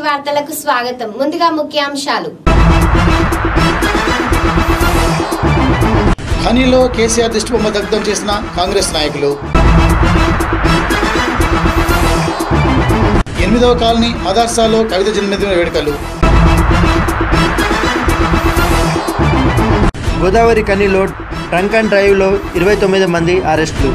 వార్తలకు స్వాగతం ముందుగా ముఖ్యాంశాలు ఖనీలో కేసీఆర్ దిష్టిబొమ్మ దగ్ధం చేసిన కాంగ్రెస్ నాయకులు ఎనిమిదవ కాలనీ మదర్సాలో కవిత జన్మదిన వేడుకలు గోదావరి కనిలో ట్రంక్ అండ్ డ్రైవ్లో ఇరవై తొమ్మిది మంది అరెస్టులు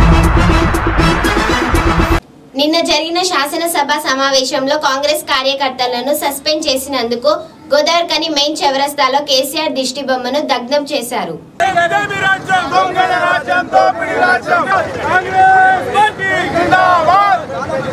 నిన్న జరిగిన శాసనసభ సమావేశంలో కాంగ్రెస్ కార్యకర్తలను సస్పెండ్ చేసినందుకు గోదావరికని మెయిన్ చౌరస్తాలో కేసీఆర్ దిష్టి బొమ్మను దగ్ధం చేశారు గజమి రాజ్యం దొంగల రాజ్యం దోపిడీ రాజ్యం కాంగ్రెస్ పార్టీ జిందాబాద్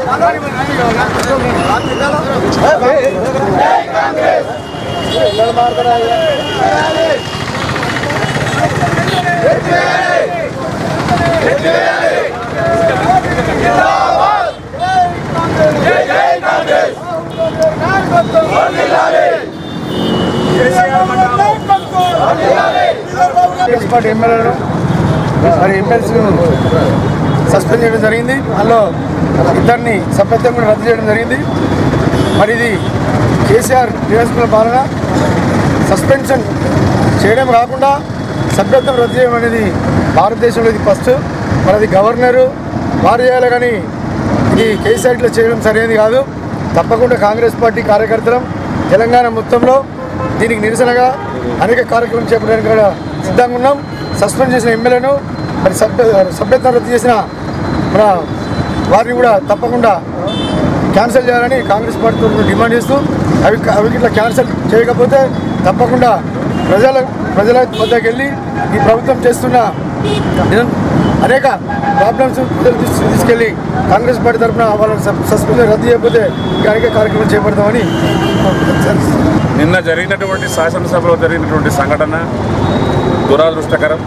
కాంగ్రెస్ పార్టీ ఎమ్మెల్యేలు మరి ఎమ్మెల్సీలను సస్పెండ్ చేయడం జరిగింది అందులో ఇద్దరిని సభ్యత్వం కూడా రద్దు చేయడం జరిగింది మరి ఇది కేసీఆర్ నియోజకవర్గ పాలన సస్పెన్షన్ చేయడం కాకుండా సభ్యత్వం రద్దు చేయడం అనేది భారతదేశంలో ఇది ఫస్ట్ మరి అది గవర్నరు వారు చేయాలి కానీ ఇది కేసీఆర్ ఇట్లా చేయడం సరైనది కాదు తప్పకుండా కాంగ్రెస్ పార్టీ కార్యకర్తలం తెలంగాణ మొత్తంలో దీనికి నిరసనగా అనేక కార్యక్రమం చేపట్టడానికి కూడా సిద్ధంగా ఉన్నాం సస్పెండ్ చేసిన ఎమ్మెల్యేను మరి సభ్య సభ్యత్వం రద్దు చేసిన మన వారిని కూడా తప్పకుండా క్యాన్సిల్ చేయాలని కాంగ్రెస్ పార్టీ తరఫున డిమాండ్ చేస్తూ అవి అవి ఇట్లా క్యాన్సిల్ చేయకపోతే తప్పకుండా ప్రజల ప్రజల వద్దకు వెళ్ళి ఈ ప్రభుత్వం చేస్తున్న నిరం- అనేక ప్రాబ్లమ్స్ ప్రజలు దృష్టికి తీసుకెళ్ళి కాంగ్రెస్ పార్టీ తరఫున వాళ్ళని సస్పెండ్ రద్దు చేయకపోతే ఇంకా అనేక కార్యక్రమం చేపడతామని నిన్న జరిగినటువంటి శాసనసభలో జరిగినటువంటి సంఘటన దురాదృష్టకరం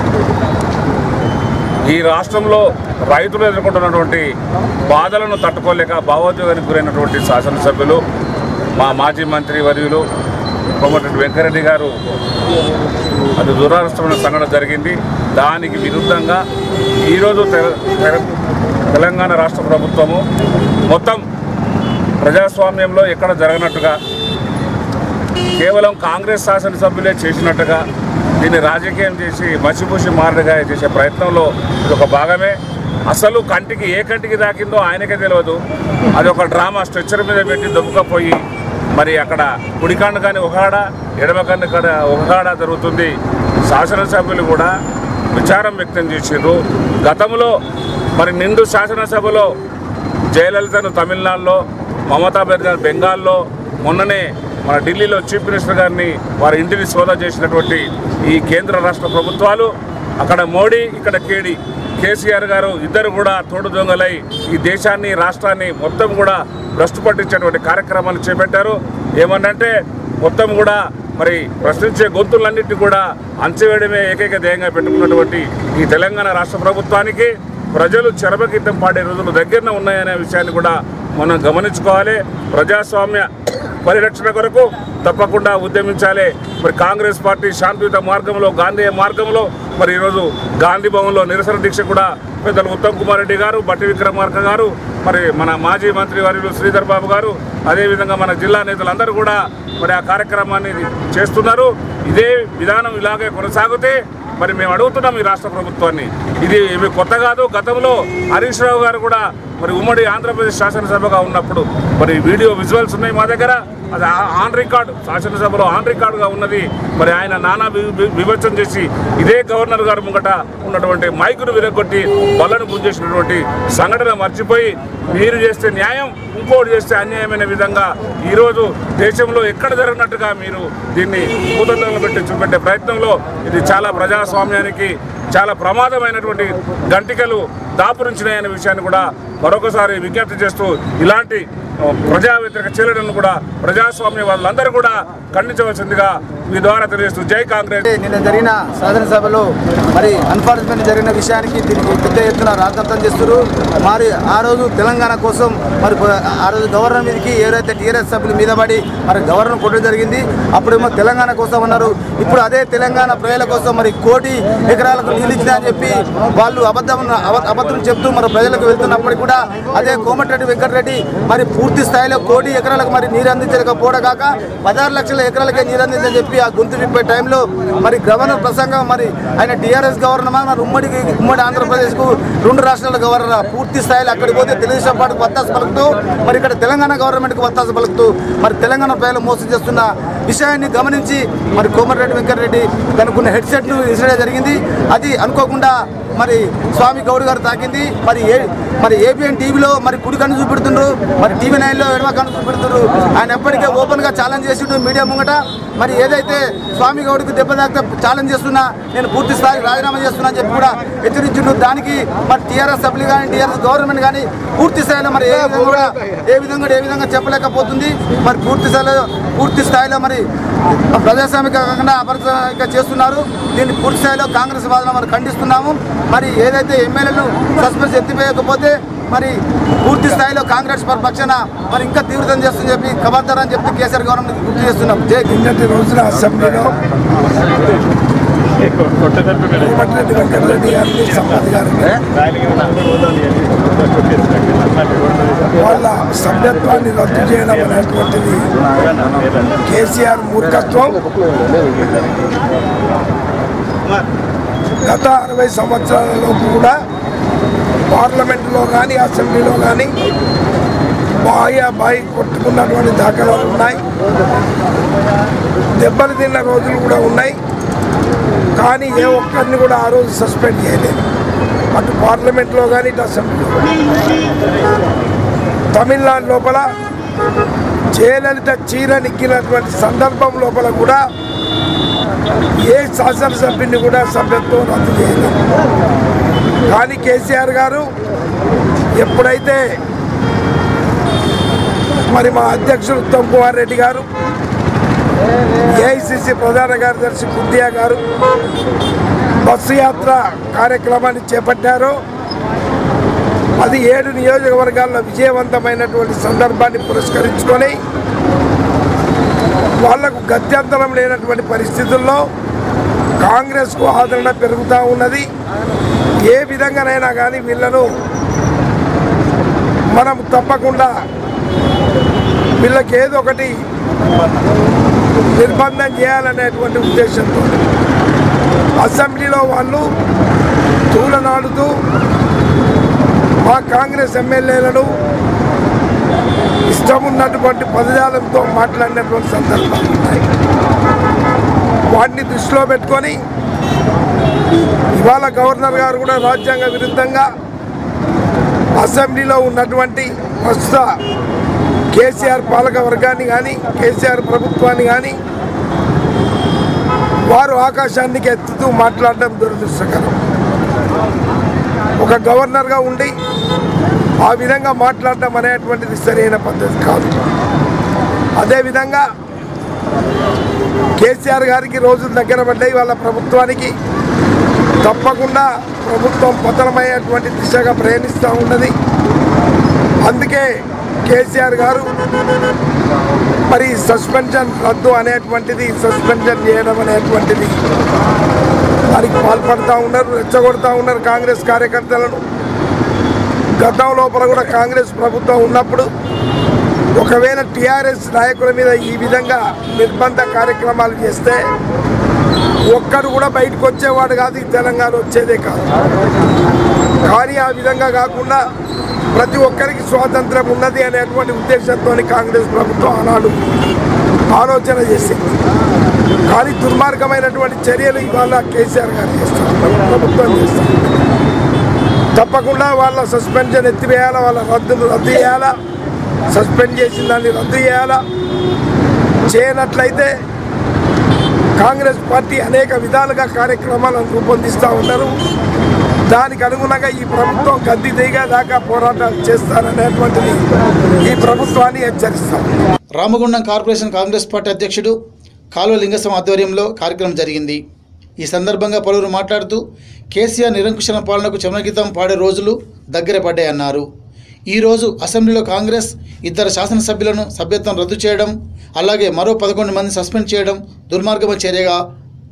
ఈ రాష్ట్రంలో రైతులు ఎదుర్కొంటున్నటువంటి బాధలను తట్టుకోలేక భావోద్వేగానికి గురైనటువంటి శాసనసభ్యులు మా మాజీ మంత్రి వర్యులు కోమటిరెడ్డి వెంకరెడ్డి గారు అది దురాదృష్టమైన సంఘటన జరిగింది దానికి విరుద్ధంగా ఈరోజు తెల- తెల- తెలంగాణ రాష్ట్ర ప్రభుత్వము మొత్తం ప్రజాస్వామ్యంలో ఎక్కడ జరగనట్టుగా కేవలం కాంగ్రెస్ శాసనసభ్యులే చేసినట్టుగా దీన్ని రాజకీయం చేసి మసిపూసి మారడుగా చేసే ప్రయత్నంలో ఇది ఒక భాగమే అసలు కంటికి ఏ కంటికి దాకిందో ఆయనకే తెలియదు అది ఒక డ్రామా స్ట్రెచ్చర్ మీద పెట్టి దొబ్బకపోయి మరి అక్కడ కుడికాండ కానీ ఒకగాడ ఎడమ కన్ను కాడ ఒకగాడ జరుగుతుంది శాసనసభ్యులు కూడా విచారం వ్యక్తం చేసిండ్రు గతంలో మరి నిండు శాసనసభలో జయలలితను తమిళనాడులో మమతా బెనర్జీ బెంగాల్లో మొన్ననే మన ఢిల్లీలో చీఫ్ మినిస్టర్ గారిని వారి ఇంటిని సోదా చేసినటువంటి ఈ కేంద్ర రాష్ట్ర ప్రభుత్వాలు అక్కడ మోడీ ఇక్కడ కేడి కేసీఆర్ గారు ఇద్దరు కూడా తోడు దొంగలై ఈ దేశాన్ని రాష్ట్రాన్ని మొత్తం కూడా భ్రష్టు పట్టించేటువంటి కార్యక్రమాలు చేపట్టారు ఏమన్నంటే మొత్తం కూడా మరి ప్రశ్నించే గొంతులన్నింటినీ కూడా అంచవేయడమే ఏకైక ధ్యేయంగా పెట్టుకున్నటువంటి ఈ తెలంగాణ రాష్ట్ర ప్రభుత్వానికి ప్రజలు చెరబగీతం పాడే రోజులు దగ్గరనే ఉన్నాయనే విషయాన్ని కూడా మనం గమనించుకోవాలి ప్రజాస్వామ్య పరిరక్షణ కొరకు తప్పకుండా ఉద్యమించాలి మరి కాంగ్రెస్ పార్టీ శాంతియుత మార్గంలో గాంధేయ మార్గంలో మరి ఈరోజు గాంధీ భవన్లో నిరసన దీక్ష కూడా పెద్దలు ఉత్తమ్ కుమార్ రెడ్డి గారు బట్టి విక్రమార్క గారు మరి మన మాజీ మంత్రి వర్యులు శ్రీధర్ బాబు గారు అదేవిధంగా మన జిల్లా నేతలందరూ కూడా మరి ఆ కార్యక్రమాన్ని చేస్తున్నారు ఇదే విధానం ఇలాగే కొనసాగితే మరి మేము అడుగుతున్నాం ఈ రాష్ట్ర ప్రభుత్వాన్ని ఇది ఇవి కొత్త కాదు గతంలో హరీష్ రావు గారు కూడా మరి ఉమ్మడి ఆంధ్రప్రదేశ్ శాసనసభగా ఉన్నప్పుడు మరి వీడియో విజువల్స్ ఉన్నాయి మా దగ్గర అది ఆ- ఆన్ రికార్డ్ శాసనసభలో ఆన్ రికార్డుగా ఉన్నది మరి ఆయన నానా వి- వి- వివచ్చం చేసి ఇదే గవర్నర్ గారు ముంగట ఉన్నటువంటి మైకును విరగొట్టి బలను గుంజేసినటువంటి సంఘటన మర్చిపోయి మీరు చేస్తే న్యాయం ఇంకోటి చేస్తే అన్యాయమైన విధంగా ఈరోజు దేశంలో ఎక్కడ జరిగినట్టుగా మీరు దీన్ని భూతంలో పెట్టి చూపెట్టే ప్రయత్నంలో ఇది చాలా ప్రజాస్వామ్యానికి చాలా ప్రమాదమైనటువంటి గంటికలు దాపురించినాయనే విషయాన్ని కూడా మరొకసారి విజ్ఞప్తి చేస్తూ ఇలాంటి ఆ, ప్రజా వ్యతిరేక చర్యలను కూడా ప్రజాస్వామ్య వాళ్ళందరూ కూడా ఖండించవలసిందిగా మీ ద్వారా తెలియజేస్తూ జై కాంగ్రెస్ నిన్న జరిగిన శాసనసభలో మరి అన్ఫార్స్మెంట్ జరిగిన విషయానికి దీనికి పెద్ద ఎత్తున రాజంతం చేస్తున్నారు మరి ఆ రోజు తెలంగాణ కోసం మరి ఆ రోజు గవర్నర్ మీదకి ఎవరైతే టీఆర్ఎస్ సభ్యులు మీద పడి మరి గవర్నర్ కొట్టడం జరిగింది అప్పుడేమో తెలంగాణ కోసం అన్నారు ఇప్పుడు అదే తెలంగాణ ప్రజల కోసం మరి కోటి ఎకరాలకు నీళ్ళు ఇచ్చినా అని చెప్పి వాళ్ళు అబద్ధం అబ- అబద్ధం చెప్తూ మరి ప్రజలకు వెళ్తున్నప్పటికీ కూడా అదే కోమటిరెడ్డి వెంకటరెడ్డి మరి పూర్తి పూర్తి స్థాయిలో కోటి ఎకరాలకు మరి నీరు అందించకపోవడం కాక పదహారు లక్షల ఎకరాలకే నీరు అందించని చెప్పి ఆ గొంతు విప్పే టైంలో మరి గవర్నర్ ప్రసంగం మరి ఆయన టీఆర్ఎస్ గవర్నర్ మరి ఉమ్మడి ఉమ్మడి ఆంధ్రప్రదేశ్కు రెండు రాష్ట్రాల గవర్నర్ పూర్తి స్థాయిలో అక్కడికి పోతే తెలుగుదేశం పార్టీకి వత్తాసు పలుకుతూ మరి ఇక్కడ తెలంగాణ గవర్నమెంట్కి వత్తాసు పలుకుతూ మరి తెలంగాణ ప్రజలు మోసం చేస్తున్న విషయాన్ని గమనించి మరి కోమటిరెడ్డి వెంకటరెడ్డి తనకున్న హెడ్సెట్ను ఇసడం జరిగింది అది అనుకోకుండా మరి స్వామి గౌడ్ గారు తాకింది మరి ఏ మరి ఏబిఎన్ టీవీలో మరి కుడి కన్ను చూపెడుతుండ్రు మరి టీవీ నైన్లో ఎడమ కన్ను చూపెడుతుండ్రు ఆయన ఎప్పటికే ఓపెన్గా ఛాలెంజ్ చేసిండు మీడియా ముంగట మరి ఏదైతే స్వామి గౌడ్కి దెబ్బ తాకితే ఛాలెంజ్ చేస్తున్నా నేను పూర్తి స్థాయి రాజీనామా చేస్తున్నా అని చెప్పి కూడా హెచ్చరించిండు దానికి మరి టీఆర్ఎస్ సభ్యులు కానీ టీఆర్ఎస్ గవర్నమెంట్ కానీ పూర్తి స్థాయిలో మరి ఏ విధంగా కూడా ఏ విధంగా కూడా ఏ విధంగా చెప్పలేకపోతుంది మరి పూర్తి స్థాయిలో పూర్తి స్థాయిలో మరి ప్రజాస్వామికంగా అపరిచయంగా చేస్తున్నారు దీన్ని పూర్తి స్థాయిలో కాంగ్రెస్ వాదన మరి ఖండిస్తున్నాము మరి ఏదైతే ఎమ్మెల్యేలు సస్పెన్స్ ఎత్తివేయకపోతే మరి పూర్తి స్థాయిలో కాంగ్రెస్ పక్షాన మరి ఇంకా తీవ్రతం చేస్తుందని చెప్పి ఖబర్దార్ అని చెప్పి కేసీఆర్ గవర్నమెంట్ గుర్తు చేస్తున్నాం జై నిన్నటి రోజున అసెంబ్లీలో కోమటిరెడ్డి వెంకటరెడ్డి గారిని సంపత్ గారిని వాళ్ళ సభ్యత్వాన్ని రద్దు చేయడం అనేటువంటిది కేసీఆర్ మూర్ఖత్వం గత అరవై సంవత్సరాలలో కూడా పార్లమెంటులో కానీ అసెంబ్లీలో కానీ బాయ బాయి కొట్టుకున్నటువంటి దాఖలాలు ఉన్నాయి దెబ్బలు తిన్న రోజులు కూడా ఉన్నాయి కానీ ఏ ఒక్కరిని కూడా ఆ రోజు సస్పెండ్ చేయలేదు అటు పార్లమెంట్లో కానీ ఇటు అసెంబ్లీలో కానీ. తమిళనాడు లోపల జయలలిత చీర నిక్కినటువంటి సందర్భం లోపల కూడా ఏ శాసనసభ్యుని కూడా సభ్యత్వం రద్దు చేయలేదు కానీ కేసీఆర్ గారు ఎప్పుడైతే మరి మా అధ్యక్షుడు ఉత్తమ్ కుమార్ రెడ్డి గారు ఏఐసిసి ప్రధాన కార్యదర్శి కుంతియా గారు బస్సు యాత్ర కార్యక్రమాన్ని చేపట్టారు అది ఏడు నియోజకవర్గాల్లో విజయవంతమైనటువంటి సందర్భాన్ని పురస్కరించుకొని వాళ్లకు గత్యంతరం లేనటువంటి పరిస్థితుల్లో కాంగ్రెస్కు ఆదరణ పెరుగుతూ ఉన్నది ఏ విధంగానైనా కానీ వీళ్ళను మనం తప్పకుండా వీళ్ళకి ఏదో ఒకటి నిర్బంధం చేయాలనేటువంటి ఉద్దేశంతో అసెంబ్లీలో వాళ్ళు తూలనాడుతూ మా కాంగ్రెస్ ఎమ్మెల్యేలను ఇష్టం ఉన్నటువంటి పదజాలంతో మాట్లాడినటువంటి సందర్భాలు ఉన్నాయి వాటిని దృష్టిలో పెట్టుకొని ఇవాళ గవర్నర్ గారు కూడా రాజ్యాంగ విరుద్ధంగా అసెంబ్లీలో ఉన్నటువంటి ప్రస్తుత కేసీఆర్ పాలక వర్గాన్ని కానీ కేసీఆర్ ప్రభుత్వాన్ని కానీ వారు ఆకాశానికి ఎత్తుతూ మాట్లాడడం దురదృష్టకరం ఒక గవర్నర్గా ఉండి ఆ విధంగా మాట్లాడడం అనేటువంటిది సరైన పద్ధతి కాదు అదేవిధంగా కేసీఆర్ గారికి రోజులు దగ్గర పడ్డాయి వాళ్ళ ప్రభుత్వానికి తప్పకుండా ప్రభుత్వం పతనమయ్యేటువంటి దిశగా ప్రయాణిస్తూ ఉన్నది అందుకే కేసీఆర్ గారు మరి సస్పెన్షన్ రద్దు అనేటువంటిది సస్పెన్షన్ చేయడం అనేటువంటిది దానికి పాల్పడుతూ ఉన్నారు రెచ్చగొడుతూ ఉన్నారు కాంగ్రెస్ కార్యకర్తలను గతం లోపల కూడా కాంగ్రెస్ ప్రభుత్వం ఉన్నప్పుడు ఒకవేళ టీఆర్ఎస్ నాయకుల మీద ఈ విధంగా నిర్బంధ కార్యక్రమాలు చేస్తే ఒక్కడు కూడా బయటకు వచ్చేవాడు కాదు ఈ తెలంగాణ వచ్చేదే కాదు కానీ ఆ విధంగా కాకుండా ప్రతి ఒక్కరికి స్వాతంత్రం ఉన్నది అనేటువంటి ఉద్దేశంతో కాంగ్రెస్ ప్రభుత్వం ఆనాడు ఆలోచన చేసింది కానీ దుర్మార్గమైనటువంటి చర్యలు ఇవాళ కేసీఆర్ గారు చేస్తారు ప్రభుత్వం చేస్తారు తప్పకుండా వాళ్ళ సస్పెన్షన్ ఎత్తివేయాలా వాళ్ళ రద్దును రద్దు చేయాలా సస్పెండ్ చేసిన దాన్ని రద్దు చేయాలా చేయనట్లయితే కాంగ్రెస్ పార్టీ అనేక విధాలుగా కార్యక్రమాలను రూపొందిస్తూ ఉన్నారు దానికి అనుగుణంగా ఈ ప్రభుత్వం గద్దె దిగా దాకా పోరాటాలు చేస్తారనేటువంటిది ఈ ప్రభుత్వాన్ని హెచ్చరిస్తాం రామగుండం కార్పొరేషన్ కాంగ్రెస్ పార్టీ అధ్యక్షుడు కాలువ లింగస్వామి ఆధ్వర్యంలో కార్యక్రమం జరిగింది ఈ సందర్భంగా పలువురు మాట్లాడుతూ కేసీఆర్ నిరంకుశన పాలనకు చమనగీతం పాడే రోజులు దగ్గర పడ్డాయన్నారు ఈరోజు అసెంబ్లీలో కాంగ్రెస్ ఇద్దరు శాసనసభ్యులను సభ్యత్వం రద్దు చేయడం అలాగే మరో పదకొండు మంది సస్పెండ్ చేయడం దుర్మార్గమ చర్యగా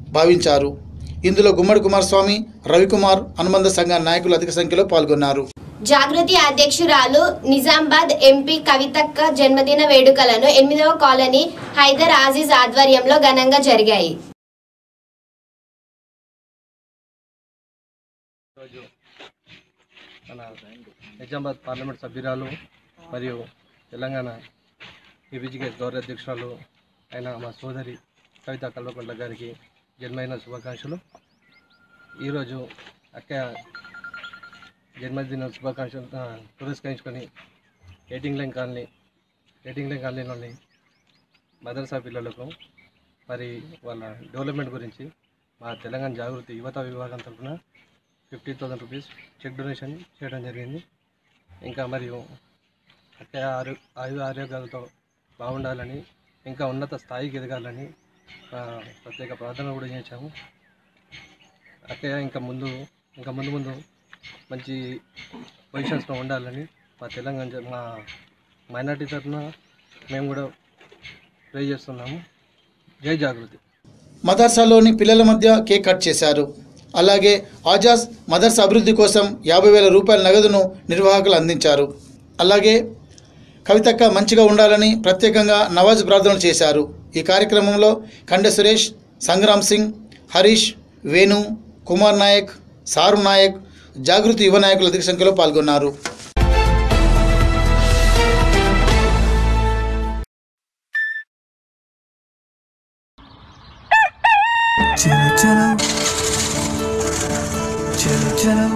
భావించారు ఇందులో గుమ్మడి కుమారస్వామి రవికుమార్ అనుబంధ సంఘ నాయకులు అధిక సంఖ్యలో పాల్గొన్నారు జాగృతి అధ్యక్షురాలు నిజామాబాద్ ఎంపీ కవితక్క జన్మదిన వేడుకలను ఎనిమిదవ కాలనీ హైదర్ ఆజీజ్ ఆధ్వర్యంలో ఘనంగా జరిగాయి ఈరోజు మన నిజామాబాద్ పార్లమెంట్ సభ్యురాలు మరియు తెలంగాణ టీబీజీకేస్ గౌరవ అధ్యక్షురాలు అయిన మా సోదరి కవిత కల్వకుంట్ల గారికి జన్మదిన శుభాకాంక్షలు ఈరోజు అక్క జన్మదిన శుభాకాంక్షలు ఆ, పురస్కరించుకొని eighteen line colony eighteen line కాలనీలోని మదర్సా పిల్లలకు మరి వాళ్ళ డెవలప్మెంట్ గురించి మా తెలంగాణ జాగృతి యువత విభాగం తరఫున fifty thousand rupees cheque donation చేయడం జరిగింది ఇంకా మరియు అక్కడ ఆరో ఆయు ఆరోగ్యాలతో బాగుండాలని ఇంకా ఉన్నత స్థాయికి ఎదగాలని ఆ, ప్రత్యేక ప్రార్థన కూడా చేశాము అక్కయ్య ఇంకా ముందు ఇంకా ముందు ముందు మంచి పొజిషన్స్లో ఉండాలని మా తెలంగాణ జ- మా మైనార్టీ తరఫున మేము కూడా ప్రే చేస్తున్నాము జై జాగృతి మదర్సాలోని పిల్లల మధ్య కేక్ కట్ చేశారు అలాగే ఆజాజ్ మదర్సా అభివృద్ధి కోసం యాభై వేల రూపాయల నగదును నిర్వాహకులు అందించారు అలాగే కవితక్క మంచిగా ఉండాలని ప్రత్యేకంగా నవాజ్ ప్రార్థనలు చేశారు ఈ కార్యక్రమంలో కండె సురేష్ సంగ్రామ్ సింగ్ హరీష్ వేణు కుమార్ నాయక్ సారు నాయక్ జాగృతి యువ నాయకులు అధిక సంఖ్యలో పాల్గొన్నారు చలో చలో చలో చలో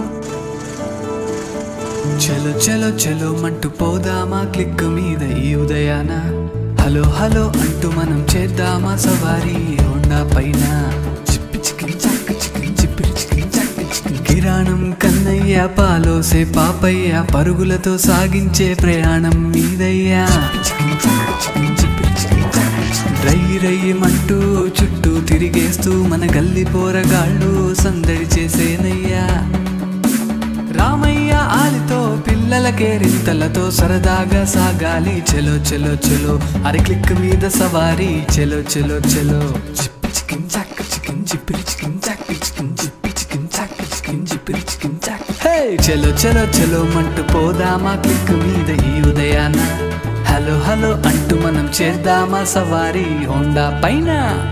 చలో చలో చలో మంటూ పోదామా క్లిక్ మీద ఈ ఉదయాన హలో హలో అంటూ మనం చేద్దామా సవారీ హోండా పైన చిప్పి చికిరి చక్క చికిరి చిప్పిరి చికిరి చక్క చికిరి కిరాణం కన్నయ్య పాలోసే పాపయ్య పరుగులతో సాగించే ప్రయాణం మీదయ్యా చికిరి చక్క చికిరి చిప్పిరి చికిరి చక్క చికిరి. రై రయ్యమంటూ చుట్టూ తిరిగేస్తూ మన గల్లి పోరగాళ్ళు సందడి చేసేనయ్యా రామయ్య ఆలితో పిల్లలకే రింతలతో సరదాగా సాగాలి చెలో చెలో చెలో అరి క్లిక్ మీద సవారీ చెలో చెలో చెలో చిప్పి చికిన్ చాక్ చికిన్ చిప్పిరి చికిన్ చాక్ చికిన్ చిప్పి చికిన్ చాక్ చికిన్ చిప్పిరి చికిన్ చాక్ హే చెలో చెలో చెలో మంటూ పోదామా క్లిక్ మీద ఈ ఉదయాన హలో హలో అంటూ మనం చేద్దామా సవారీ హోండా పైన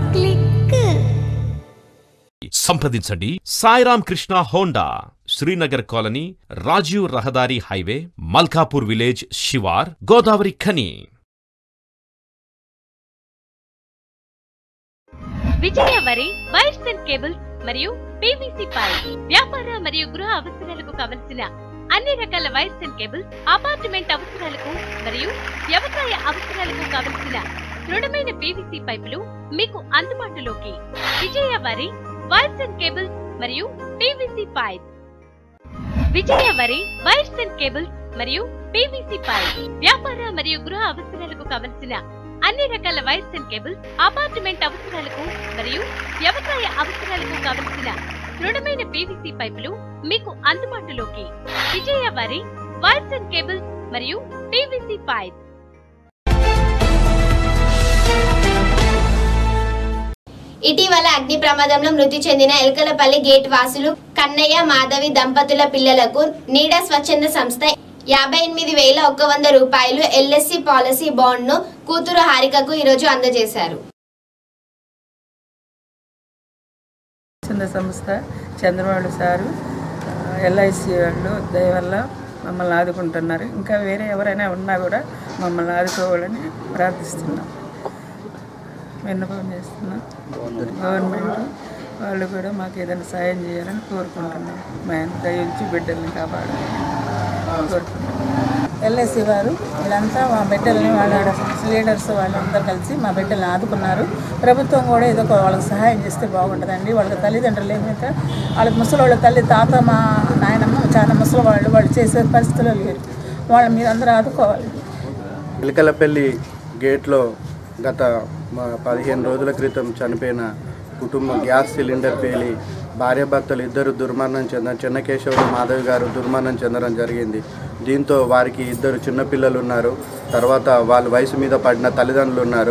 సంప్రదించండి సాయిరామ్ కృష్ణ హోండా శ్రీనగర్ కాలనీ రాజీవ్ రహదారి హైవే మల్కాపూర్ విలేజ్ శివార్ Godavarikhani Vijaya Vari wires and cables మరియు పీవీసీ పైప్ వ్యాపార మరియు గృహ అవసరాలకు కావలసిన అన్ని రకాల వైర్స్ అండ్ కేబుల్స్ అపార్ట్మెంట్ అవసరాలకు మరియు వ్యవసాయ అవసరాలకు కావలసిన దృఢమైన పీవీసీ పైపులు మీకు అందుబాటులోకి Vijaya Vari wires and cables మరియు PVC pipe Vijaya Vari wires and cables మరియు పీవీసీ పైప్ వ్యాపార మరియు గృహ అవసరాలకు కావలసిన అన్ని రకాల వైర్స్ అండ్ కేబుల్స్ అపార్ట్మెంట్ అవసరాలకు మరియు వ్యవసాయ అవసరాలకు కావలసిన దృఢమైన పీవీసీ పైపులు మీకు అందుబాటులోకి Vijaya Vari wires and cables మరియు పీవీసీ పైప్ ఇటీవల అగ్ని ప్రమాదంలో మృతి చెందిన ఎల్కలపల్లి గేట్ వాసులు కన్నయ్య మాధవి దంపతుల పిల్లలకు నీడ స్వచ్ఛంద సంస్థ యాభై ఎనిమిది వేల ఒక్క వంద రూపాయలు ఎల్ఎస్సి పాలసీ బాండ్ను కూతురు హారికకు ఈరోజు అందజేశారు చిన్న సంస్థ చంద్రబాబు సారు ఎల్ఐసి వాళ్ళు దయ వల్ల మమ్మల్ని ఆదుకుంటున్నారు ఇంకా వేరే ఎవరైనా ఉన్నా కూడా మమ్మల్ని ఆదుకోవాలని ప్రార్థిస్తున్నాం విన్నపం చేస్తున్నాం గవర్నమెంట్ వాళ్ళు కూడా మాకు ఏదైనా సాయం చేయాలని కోరుకుంటున్నాం మా దయ ఉంచి బిడ్డల్ని కాపాడాలని కోరుకుంటున్నాం ఎల్ఐసి వారు వీళ్ళంతా మా బిడ్డల్ని వాళ్ళ లీడర్స్ వాళ్ళందరూ కలిసి మా బిడ్డల్ని ఆదుకున్నారు ప్రభుత్వం కూడా ఏదో ఒక వాళ్ళకి సహాయం చేస్తే బాగుంటుందండి వాళ్ళకి తల్లిదండ్రులు ఏమైతే వాళ్ళకి ముసలి వాళ్ళ తల్లి తాత మా నాయనమ్మ చాలా ముసలి వాళ్ళు వాళ్ళు చేసే పరిస్థితుల్లో లేరు వాళ్ళ మీరు అందరూ ఆదుకోవాలి ఎలకలపల్లి గేట్లో గత మా పదిహేను రోజుల క్రితం చనిపోయిన కుటుంబం గ్యాస్ సిలిండర్ పేలి భార్యాభర్తలు ఇద్దరు దుర్మరణం చెంద చెన్నకేశవుడు మాధవి గారు దుర్మరణం చెందడం జరిగింది దీంతో వారికి ఇద్దరు చిన్నపిల్లలు ఉన్నారు తర్వాత వాళ్ళ వయసు మీద పడిన తల్లిదండ్రులు ఉన్నారు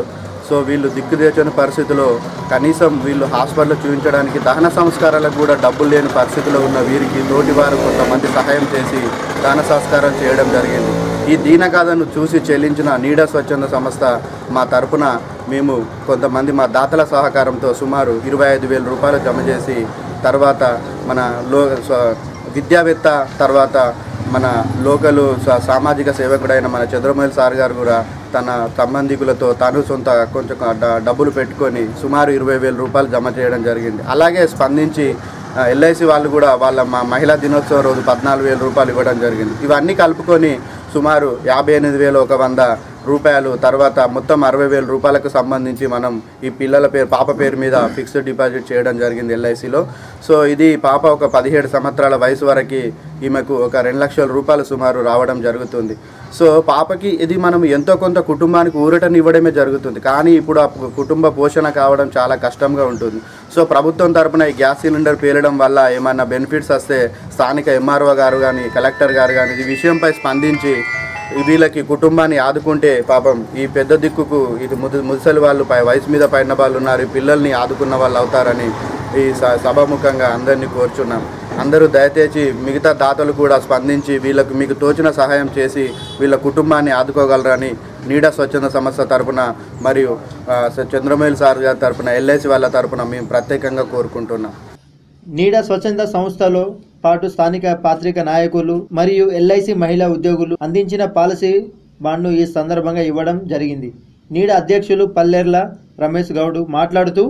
సో వీళ్ళు దిక్కుదేచని పరిస్థితిలో కనీసం వీళ్ళు హాస్పిటల్లో చూపించడానికి దహన సంస్కారాలకు కూడా డబ్బులు లేని పరిస్థితిలో ఉన్న వీరికి తోటి వారు కొంతమంది సహాయం చేసి దహన సంస్కారం చేయడం జరిగింది ఈ దీనగాథను చూసి చెల్లించిన నీడ స్వచ్ఛంద సంస్థ మా తరపున మేము కొంతమంది మా దాతల సహకారంతో సుమారు ఇరవై ఐదు వేల రూపాయలు జమ చేసి తర్వాత మన లో స్వ- విద్యావేత్త తర్వాత మన లోకలు సా- సామాజిక సేవకుడైన మన చంద్రమౌళి సార్ గారు కూడా తన సంబంధికులతో తను సొంత కొంచెం డ- డబ్బులు పెట్టుకొని సుమారు ఇరవై వేల రూపాయలు జమ చేయడం జరిగింది అలాగే స్పందించి ఎల్ఐసి వాళ్ళు కూడా వాళ్ళ మా మహిళా దినోత్సవం రోజు పద్నాలుగు వేల రూపాయలు ఇవ్వడం జరిగింది ఇవన్నీ కలుపుకొని సుమారు యాభై ఎనిమిది వేల ఒక వంద రూపాయలు తర్వాత మొత్తం అరవై వేల రూపాయలకు సంబంధించి మనం ఈ పిల్లల పేరు పాప పేరు మీద ఫిక్స్డ్ డిపాజిట్ చేయడం జరిగింది ఎల్ఐసిలో సో ఇది పాప ఒక పదిహేడు సంవత్సరాల వయసు వరకు ఈమెకు ఒక రెండు లక్షల రూపాయలు సుమారు రావడం జరుగుతుంది సో పాపకి ఇది మనం ఎంతో కొంత కుటుంబానికి ఊరటనివ్వడమే జరుగుతుంది కానీ ఇప్పుడు ఆ పు- కుటుంబ పోషణ కావడం చాలా కష్టంగా ఉంటుంది సో ప్రభుత్వం తరపున ఈ గ్యాస్ సిలిండర్ పేలడం వల్ల ఏమైనా బెనిఫిట్స్ వస్తే స్థానిక ఎంఆర్ఓ గారు కానీ కలెక్టర్ గారు కానీ ఈ విషయంపై స్పందించి వీళ్ళకి కుటుంబాన్ని ఆదుకుంటే పాపం ఈ పెద్ద దిక్కుకు ఇది ముదు ముసలి వాళ్ళు పై వయసు మీద పడిన వాళ్ళు ఉన్నారు ఈ పిల్లల్ని ఆదుకున్న వాళ్ళు అవుతారని ఈ స- సభాముఖంగా అందరినీ కోరుచున్నాం అందరూ దయచేసి మిగతా దాతలు కూడా స్పందించి వీళ్ళకు మీకు తోచిన సహాయం చేసి వీళ్ళ కుటుంబాన్ని ఆదుకోగలరని నీడా స్వచ్ఛంద సంస్థ తరపున మరియు ఆ, స- చంద్రమౌళి సార్ గారి తరపున ఎల్ఐసి వాళ్ళ తరపున మేము ప్రత్యేకంగా కోరుకుంటున్నాం నీడ స్వచ్ఛంద సంస్థలో పాటు స్థానిక పాత్రిక నాయకులు మరియు ఎల్ఐసి మహిళా ఉద్యోగులు అందించిన పాలసీ బాండ్ను ఈ సందర్భంగా ఇవ్వడం జరిగింది నీడ అధ్యక్షులు పల్లెర్ల రమేష్ గౌడ్ మాట్లాడుతూ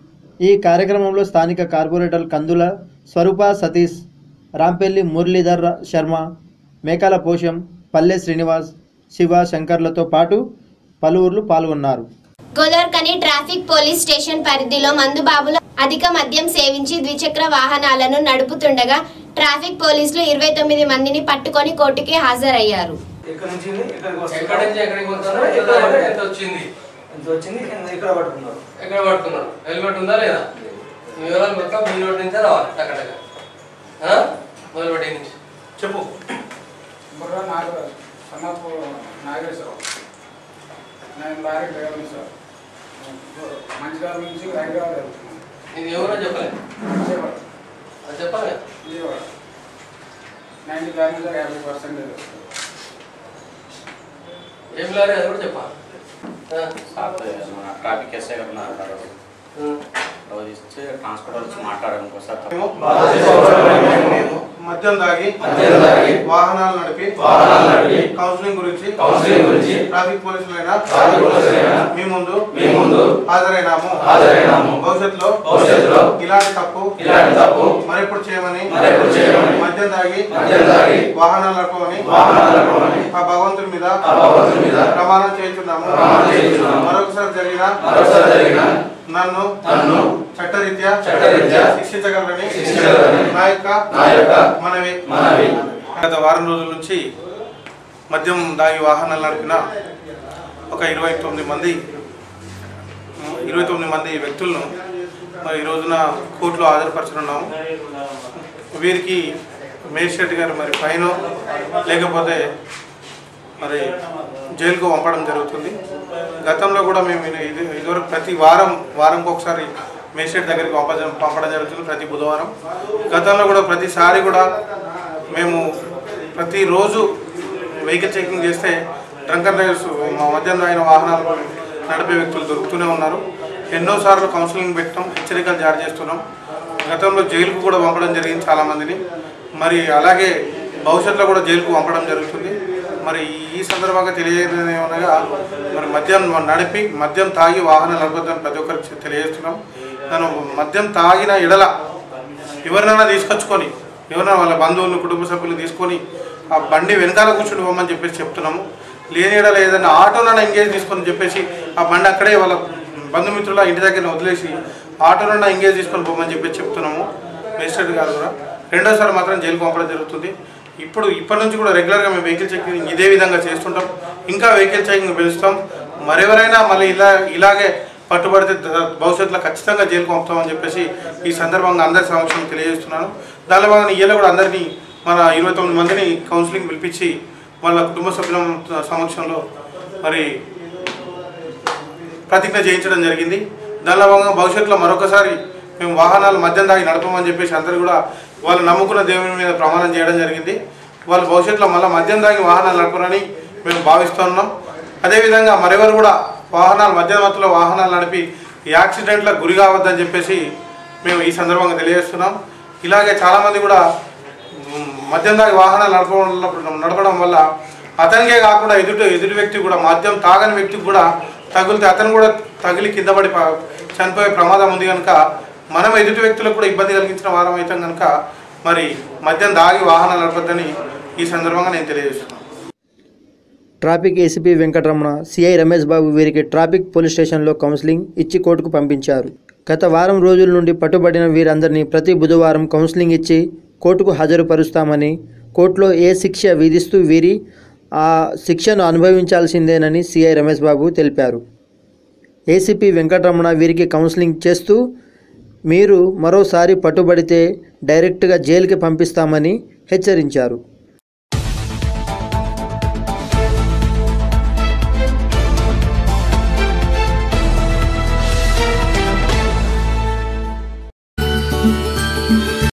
ఈ కార్యక్రమంలో స్థానిక కార్పొరేటర్ కందుల స్వరూప సతీష్ రాంపెల్లి మురళీధర్ ర- శర్మ మేకాల పోషం పల్లె శ్రీనివాస్ శివ శంకర్లతో పాటు పలువురు పాల్గొన్నారు గోదావరికని ట్రాఫిక్ పోలీస్ స్టేషన్ పరిధిలో మందుబాబులు అధిక మద్యం సేవించి ద్విచక్ర వాహనాలను నడుపుతుండగా ట్రాఫిక్ పోలీసులు ఇరవై తొమ్మిది మందిని పట్టుకొని కోర్టుకి హాజరయ్యారు ఎక్కడి నుంచి ఎక్కడికి ఎక్కడి నుంచి ఎక్కడికి వస్తారో ఎంత ఎంత వచ్చింది ఎంత వచ్చింది ఇక్కడ పట్టుకున్నారు ఎక్కడ పట్టుకున్నారు హెల్మెట్ ఉందా లేదా ఈ వివరాలు మొత్తం మీ నోటి నుంచే రావాలి టక్కటక్క మొదలుపెట్టి నుంచి చెప్పు బుర్ర నాగరాజు సన్నపు నాగేశ్వరరావు నేను లారీ డ్రైవర్ సార్ మంచిర్యాల నుంచి హైదరాబాద్ వెళ్తున్నాను ఇది ఎవరో చెప్పలే విజయవాడ అది చెప్పాలి కదా. విజయవాడ నైన్టీ దాని మీద యాభై పర్సెంటేజ్ వస్తుంది ఏం లారీ అది కూడా చెప్పాలి మన ట్రాఫిక్ ఎస్ఐ గారు ఉన్నారు ఆ రోజు. రోజు ఇస్తే ట్రాన్స్పోర్ట్ వచ్చి మాట్లాడడం కోసం మద్యం తాగి వాహనాలు నడిపి కౌన్సిలింగ్ గురించి ట్రాఫిక్ పోలీసులైన మీ ముందు హాజరైనాము భవిష్యత్తులో ఇలాంటి తప్పు మరెప్పుడు చేయమని మద్యం తాగి వాహనాలు నడపమని ఆ భగవంతుడి మీద ప్రమాణం చేస్తున్నాము మరొకసారి జరిగిన నన్ను చట్టరీత్యా శిక్షించగలరని నా యొక్క మనవి గత వారం రోజుల నుంచి మద్యం దాగి వాహనాలు నడిపిన ఒక ఇరవై తొమ్మిది మంది ఇరవై తొమ్మిది మంది వ్యక్తులను మరి ఈ రోజున కోర్టులో హాజరుపరచనున్నాము వీరికి మేజిస్ట్రేట్ గారు మరి ఫైన్ లేకపోతే మరి జైలుకు పంపడం జరుగుతుంది గతంలో కూడా మేము ఇది ఇది- ఇదివరకు ప్రతి వారం వారంకి ఒకసారి మేజిస్ట్రేట్ దగ్గరికి పంప పంపడం జరుగుతుంది ప్రతి బుధవారం గతంలో కూడా ప్రతిసారి కూడా మేము ప్రతిరోజు వెహికల్ చెకింగ్ చేస్తే డ్రంకర్ డ్రైవర్స్ మా మద్యం తాగిన వాహనాలు నడిపే వ్యక్తులు దొరుకుతూనే ఉన్నారు ఎన్నోసార్లు కౌన్సిలింగ్ పెట్టడం హెచ్చరికలు జారీ చేస్తున్నాం గతంలో జైలుకు కూడా పంపడం జరిగింది చాలామందిని మరి అలాగే భవిష్యత్తులో కూడా జైలుకు పంపడం జరుగుతుంది మరి ఈ సందర్భంగా తెలియజేయడం ఏమనగా మరి మద్యం నడిపి మద్యం తాగి వాహనాలు నడపద్దని ప్రతి ఒక్కరికి తెలియజేస్తున్నాం తను మద్యం తాగిన ఎడల ఎవరినైనా తీసుకొచ్చుకొని ఎవరైనా వాళ్ళ బంధువులను కుటుంబ సభ్యులు తీసుకొని ఆ బండి వెనకాల కూర్చుని పోమని చెప్పేసి చెప్తున్నాము లేని ఎడల ఏదైనా ఆటోనైనా ఎంగేజ్ తీసుకొని చెప్పేసి ఆ బండి అక్కడే వాళ్ళ బంధుమిత్రుల ఇంటి దగ్గర వదిలేసి ఆటోనైనా ఎంగేజ్ తీసుకొని పోమని చెప్పేసి చెప్తున్నాము మేజిస్ట్రేట్ గారు కూడా రెండోసారి మాత్రం జైలుకు పంపడం జరుగుతుంది ఇప్పుడు ఇప్పటి నుంచి కూడా రెగ్యులర్గా మేము వెహికల్ చెకింగ్ ఇదే విధంగా చేస్తుంటాం ఇంకా వెహికల్ చెకింగ్ పెంచుతాం మరెవరైనా మళ్ళీ ఇలా ఇలాగే పట్టుబడితే ద- భవిష్యత్తులో ఖచ్చితంగా జైలుకు పంపుతామని చెప్పేసి ఈ సందర్భంగా అందరి సమక్షంలో తెలియజేస్తున్నాను దానిలో భాగంగా ఇయ్యలో కూడా అందరినీ మన ఇరవై తొమ్మిది మందిని కౌన్సిలింగ్ పిలిపించి వాళ్ళ కుటుంబ సభ్యుల సమక్షంలో మరి ప్రతిజ్ఞ చేయించడం జరిగింది దానిలో భాగంగా భవిష్యత్తులో మరొకసారి మేము వాహనాలు మద్యం దాగి నడపమని చెప్పేసి అందరూ కూడా వాళ్ళు నమ్ముకున్న దేవుని మీద ప్రమాణం చేయడం జరిగింది వాళ్ళు భవిష్యత్తులో మళ్ళీ మద్యం దాగి వాహనాలు నడపరని మేము భావిస్తున్నాం అదేవిధంగా మరెవరు కూడా వాహనాలు మద్యం మత్తులో వాహనాలు నడిపి యాక్సిడెంట్లకు గురి కావద్దని చెప్పేసి మేము ఈ సందర్భంగా తెలియజేస్తున్నాం ఇలాగే చాలామంది కూడా మ్, మద్యం దాగి వాహనాలు నడపడం నడపడం వల్ల అతనికే కాకుండా ఎదుటి ఎదుటి వ్యక్తి కూడా మద్యం తాగని వ్యక్తికి కూడా తగిలితే అతను కూడా తగిలి కింద పడి ప- చనిపోయే ప్రమాదం ఉంది కనుక మనం ఎదుటి వ్యక్తులకు కూడా ఇబ్బంది కలిగించిన వారం అవుతాం కనుక మరి మద్యం దాగి వాహనాలు నడపద్దని ఈ సందర్భంగా నేను తెలియజేస్తున్నాను traffic ACP Venkataramana CI Ramesh Babu వీరికి ట్రాఫిక్ పోలీస్ స్టేషన్లో కౌన్సిలింగ్ ఇచ్చి కోర్టుకు పంపించారు గత వారం రోజుల నుండి పట్టుబడిన వీరందరినీ ప్రతి బుధవారం కౌన్సిలింగ్ ఇచ్చి కోర్టుకు హాజరుపరుస్తామని కోర్టులో ఏ శిక్ష విధిస్తూ వీరి ఆ శిక్షను అనుభవించాల్సిందేనని సిఐ రమేష్ బాబు తెలిపారు ఏసీపీ వెంకటరమణ వీరికి కౌన్సిలింగ్ చేస్తూ మీరు మరోసారి పట్టుబడితే డైరెక్ట్గా జైలుకి పంపిస్తామని హెచ్చరించారు